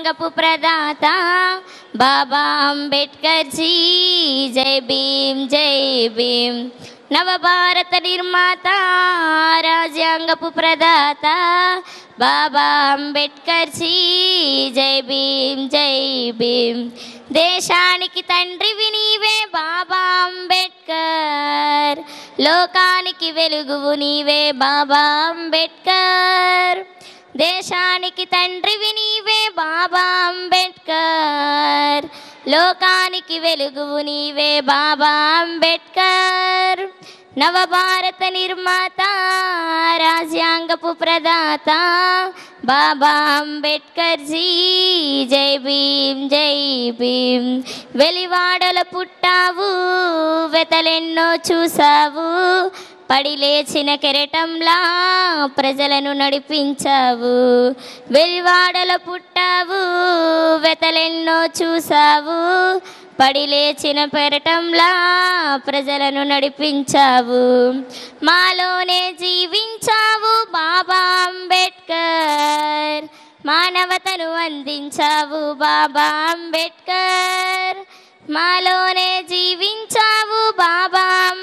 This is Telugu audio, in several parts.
రాజ్యాంగపు ప్రదాత బాబా అంబేద్కర్ జీ జై భీమ్ జై భీమ్ నవభారత నిర్మాత రాజ్యాంగపు ప్రదాత బాబా అంబేద్కర్ జీ జై భీమ్ జై భీమ్ దేశానికి తండ్రివి నీవే బాబా అంబేద్కర్ లోకానికి వెలుగువు నీవే బాబా అంబేద్కర్ దేశానికి తండ్రివి నీవే బాబా అంబేద్కర్ లోకానికి వెలుగువు నీవే బాబా అంబేద్కర్ నవభారత నిర్మాత రాజ్యాంగపు ప్రదాత బాబా అంబేద్కర్ జీ జై భీమ్ జై భీమ్ వెలివాడల పుట్టావు వెతలెన్నో చూసావు పడి లేచిన కెరటంలా ప్రజలను నడిపించావు వెలివాడల పుట్టావు వెతలెన్నో చూసావు పడి లేచిన పెరటంలా ప్రజలను నడిపించావు మాలోనే జీవించావు బాబా అంబేద్కర్ మానవతను అందించావు బాబా అంబేద్కర్ మాలోనే జీవించావు బాబా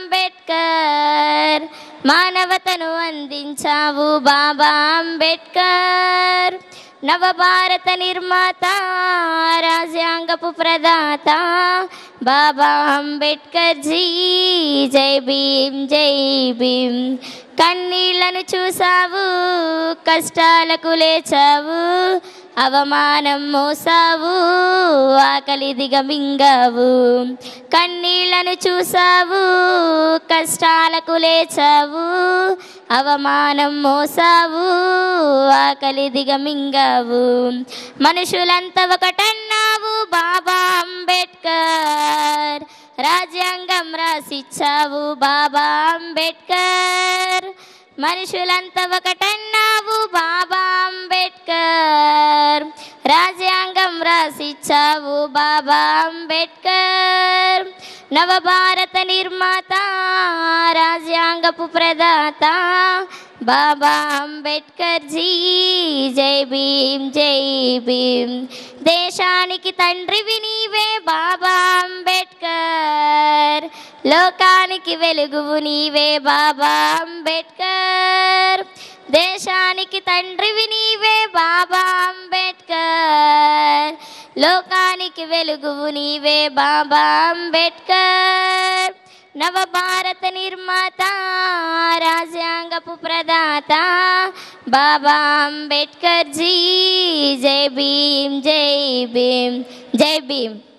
అంబేద్కర్ మానవతను అందించావు బాబా అంబేద్కర్ నవభారత నిర్మాత రాజ్యాంగపు ప్రదాత బాబా అంబేద్కర్ జీ జై భీమ్ జై భీమ్ కన్నీళ్లను చూసావు కష్టాలకు లేచావు అవమానం మోసావు ఆకలి దిగమింగావు కన్నీళ్లను చూసావు కష్టాలకు లేచావు అవమానం మోసావు ఆకలి దిగమింగావు మనుషులంతా ఒకటన్నావు బాబా అంబేద్కర్ రాజ్యాంగం రాసిచ్చావు బాబా అంబేద్కర్ మనుషులంతా ఒకటన్నావు బాబా అంబేద్కర్ రాజ్యాంగం రాసిచ్చావు బాబా అంబేద్కర్ నవభారత నిర్మాత రాజ్యాంగపు ప్రదాత బాబా అంబేద్కర్ జీ జై భీమ్ జై భీమ్ దేశానికి తండ్రివి నీవే బాబా అంబేద్కర్ లోకానికి వెలుగువు నీవే బాబా అంబేద్కర్ దేశానికి తండ్రివి నీవే బాబా అంబేద్కర్ లోకానికి వెలుగువు నీవే బాబా అంబేద్కర్ నవభారత నిర్మాత రాజ్యాంగపు ప్రదాత బాబా అంబేద్కర్ జీ జై భీమ్ జై భీమ్ జై భీమ్